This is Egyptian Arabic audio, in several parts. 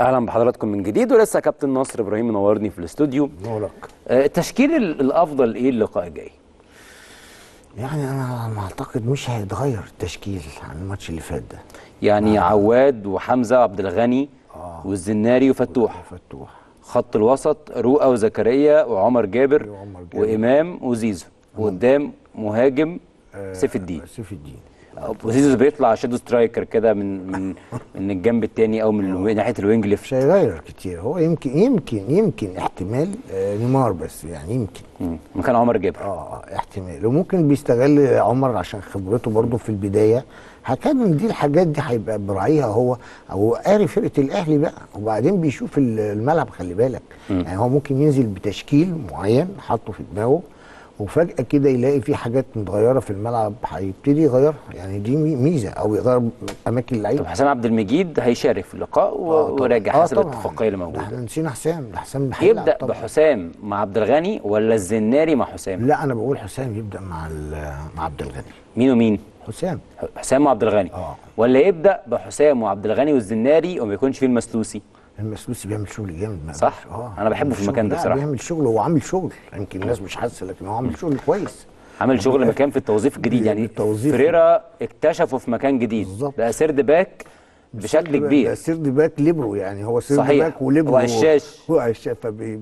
اهلا بحضراتكم من جديد ولسه كابتن نصر ابراهيم منورني في الاستوديو نورك آه، التشكيل ال- الافضل ايه اللقاء الجاي يعني انا ما اعتقد مش هيتغير التشكيل عن الماتش اللي فات ده يعني عواد وحمزه وعبد الغني آه. والزناري وفتوح فتوح خط الوسط رؤى وزكريا وعمر جابر وعمر جابر. وامام وزيزو وقدام مهاجم سيف الدين سيف الدين وزيزو بيطلع شادو سترايكر كده من من من الجنب الثاني او من الو- ناحيه الوينج ليفت مش هيغير كتير هو يمكن يمكن يمكن احتمال آه نيمار بس يعني يمكن مم. مكان عمر جابر اه آه، احتمال وممكن بيستغل عمر عشان خبرته برضه في البدايه هكذا دي الحاجات دي هيبقى براعيها هو او قاري فرقه الاهلي بقى وبعدين بيشوف ال- الملعب خلي بالك يعني هو ممكن ينزل بتشكيل معين حاطه في دماغه وفجاه كده يلاقي في حاجات متغيره في الملعب هيبتدي يغيرها يعني دي مي- ميزه او يغير اماكن اللعيبه طب حسام عبد المجيد هيشارك في اللقاء و- آه طبعاً. وراجع آه حسب طبعاً. الاتفاقيه اللي ده موجوده احنا نسينا حسام ده حسام هيلعب يبدا طبعاً. بحسام مع عبد الغني ولا الزناري مع حسام لا انا بقول حسام يبدا مع ال- مع عبد الغني مين ومين حسام حسام وعبد الغني آه. ولا يبدا بحسام وعبد الغني والزناري وما يكونش فيه المسلوسي المسلوسي بيعمل شغل جامد ما صح؟ يقدرش. أنا بحبه في المكان ده لا، بصراحة. بيعمل شغل هو عامل شغل يمكن الناس مش حاسه لكن هو عامل شغل كويس عامل شغل مكان في التوظيف الجديد يعني التوظيف. فريرا اكتشفه في مكان جديد بالظبط. بقى سيرد باك بشكل ده كبير سيرد باك ليبرو يعني هو سيرد صحيح. باك وليبرو هو هشاش. هو هشاش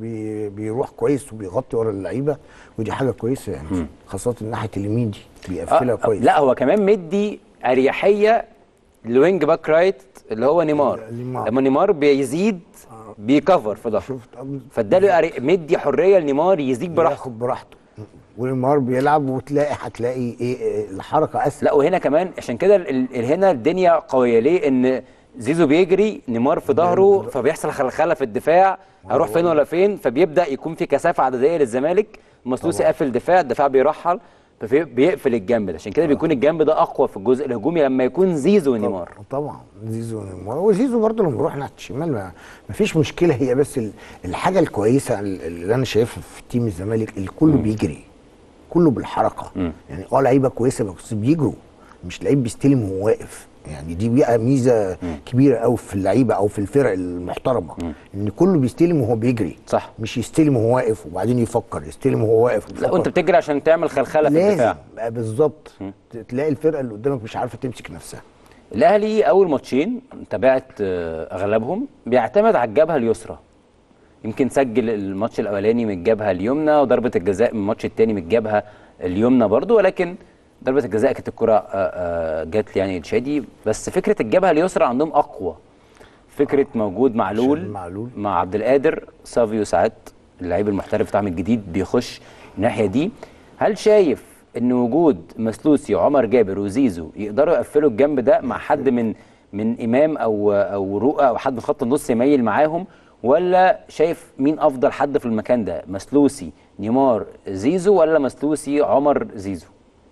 فبيروح كويس وبيغطي ورا اللعيبه ودي حاجه كويسه يعني خاصه ناحيه اليمين دي بيقفلها آه، كويس لا هو كمان مدي اريحيه لوينج باك رايت اللي هو نيمار نيمار. لما نيمار بيزيد بيكفر في ظهره شفت قبل- فاداله أري- مدي حريه لنيمار يزيد براحته بياخد براحته ونيمار بيلعب وتلاقي هتلاقي ايه إيه، الحركه اسهل لا وهنا كمان عشان كده ال- ال- هنا الدنيا قويه ليه ان زيزو بيجري نيمار في ظهره فبيحصل خلخله في الدفاع هروح فين ولا فين فبيبدا يكون في كثافه عدديه للزمالك مسلوسي قافل دفاع الدفاع بيرحل فبيقفل الجنب ده عشان كده بيكون الجنب ده اقوى في الجزء الهجومي لما يكون زيزو ونيمار طبعا زيزو ونيمار وزيزو برضه لما بيروح ناحيه الشمال ما ما فيش مشكله هي بس ال- الحاجه الكويسه اللي انا شايفها في تيم الزمالك الكل بيجري كله بالحركه يعني اه لعيبه كويسه بس بيجروا مش لعيب بيستلم وهو واقف يعني دي بقى ميزه كبيره قوي في اللعيبه او في الفرق المحترمه ان كله بيستلم وهو بيجري صح. مش يستلم وهو واقف وبعدين يفكر يستلم وهو واقف لا وانت بتجري عشان تعمل خلخله في لازم الدفاع بقى بالظبط تلاقي الفرقه اللي قدامك مش عارفه تمسك نفسها الاهلي اول ماتشين تابعت آه، اغلبهم بيعتمد على الجبهه اليسرى يمكن سجل الماتش الاولاني من الجبهه اليمنى وضربه الجزاء من الماتش الثاني من الجبهه اليمنى برضو ولكن ضربه الجزاء كانت الكره آه، آه، جت يعني لشادي بس فكره الجبهه اليسرى عندهم اقوى فكره موجود معلول عشان معلول. مع عبد القادر سافيو ساعات اللعيب المحترف بتاعهم الجديد بيخش الناحيه دي هل شايف ان وجود مسلوسي وعمر جابر وزيزو يقدروا يقفلوا الجنب ده مع حد من من امام او او رؤى او حد من خط النص يميل معاهم ولا شايف مين افضل حد في المكان ده مسلوسي نيمار زيزو ولا مسلوسي عمر زيزو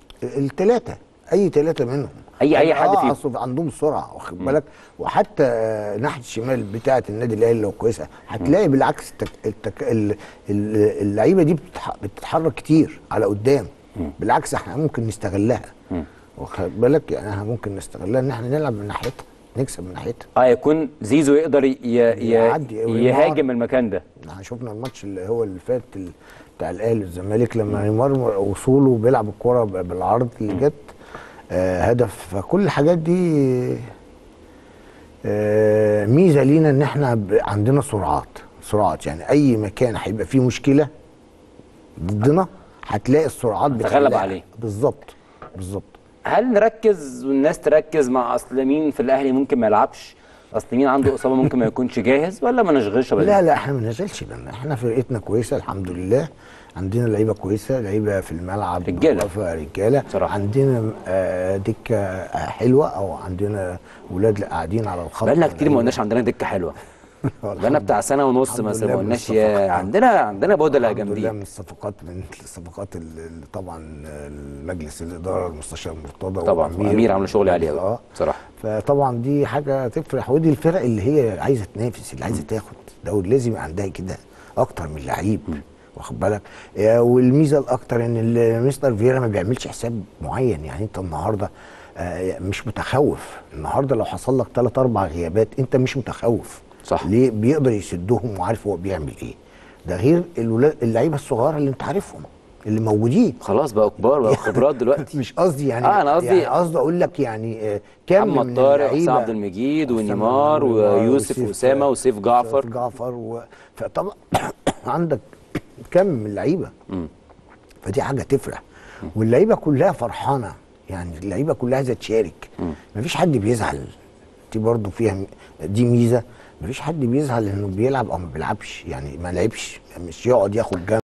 الثلاثه اي ثلاثه منهم أي- أي حد آه، فيهم. أصل عندهم سرعه واخد بالك وحتى آه، ناحيه الشمال بتاعه النادي الاهلي لو كويسه هتلاقي بالعكس التك... التك... ال- ال- اللعيبه دي بتتح... بتتحرك كتير على قدام بالعكس احنا ممكن نستغلها واخد بالك يعني احنا ممكن نستغلها ان احنا نلعب من ناحيتها نكسب من ناحيتها اه يكون زيزو يقدر ي... ي... يعدي أو يهاجم المكان ده احنا شفنا الماتش اللي هو اللي فات ال- بتاع الاهلي والزمالك لما نيمار وصوله بيلعب الكوره ب- بالعرض اللي جت آه هدف فكل الحاجات دي آه ميزه لينا ان احنا ب- عندنا سرعات سرعات يعني اي مكان هيبقى فيه مشكله ضدنا هتلاقي السرعات هتتغلب بتحلها. عليه. بالظبط بالظبط هل نركز والناس تركز مع اصل مين في الاهلي ممكن ما يلعبش اصل مين عنده اصابه ممكن ما يكونش جاهز ولا ما نشغلش بالنا لا لا احنا ما نزلش بالنا احنا فرقتنا كويسه الحمد لله عندنا لعيبه كويسه لعيبه في الملعب رجالة. واقفة رجاله بصراحة. عندنا آه، دكه آه، حلوه او عندنا ولاد قاعدين على الخط بقالنا كتير ما قلناش عندنا دكه حلوه بقالنا بتاع سنه ونص الحمد مثلا لله ما من قلناش الصفقات. يا عندنا عندنا بدلاء الحمد لله جامدين من الصفقات من الصفقات اللي طبعا المجلس الاداره المستشار مرتضى طبعا امير عامل شغل عالي قوي اه بصراحه فطبعا دي حاجه تفرح ودي الفرق اللي هي عايزه تنافس اللي عايزه تاخد دوري لازم يبقى عندها كده اكتر من لعيب واخد بالك آه، والميزه الاكتر ان ال- مستر فيرا ما بيعملش حساب معين يعني انت النهارده آه، مش متخوف النهارده لو حصل لك ثلاث اربع غيابات انت مش متخوف صح. ليه بيقدر يسدهم وعارف هو بيعمل ايه ده غير الولاد اللعيبه الصغار اللي انت عارفهم اللي موجودين خلاص بقوا كبار بقوا خبرات دلوقتي مش قصدي يعني آه، أنا قصدي- يعني قصدي اقول لك يعني آه، كم محمد من طارق اللعيبة- وحسام عبد المجيد حسام ونيمار عبد المجيد ويوسف وسيف- واسامه وسيف جعفر سيف جعفر و... فطبعا عندك كم من اللعيبه فدي حاجه تفرح واللعيبه كلها فرحانه يعني اللعيبه كلها عايزه تشارك مفيش حد بيزعل دي برضو فيها م- دي ميزه مفيش حد بيزعل انه بيلعب او ما بيلعبش يعني ما لعبش مش يقعد ياخد جنب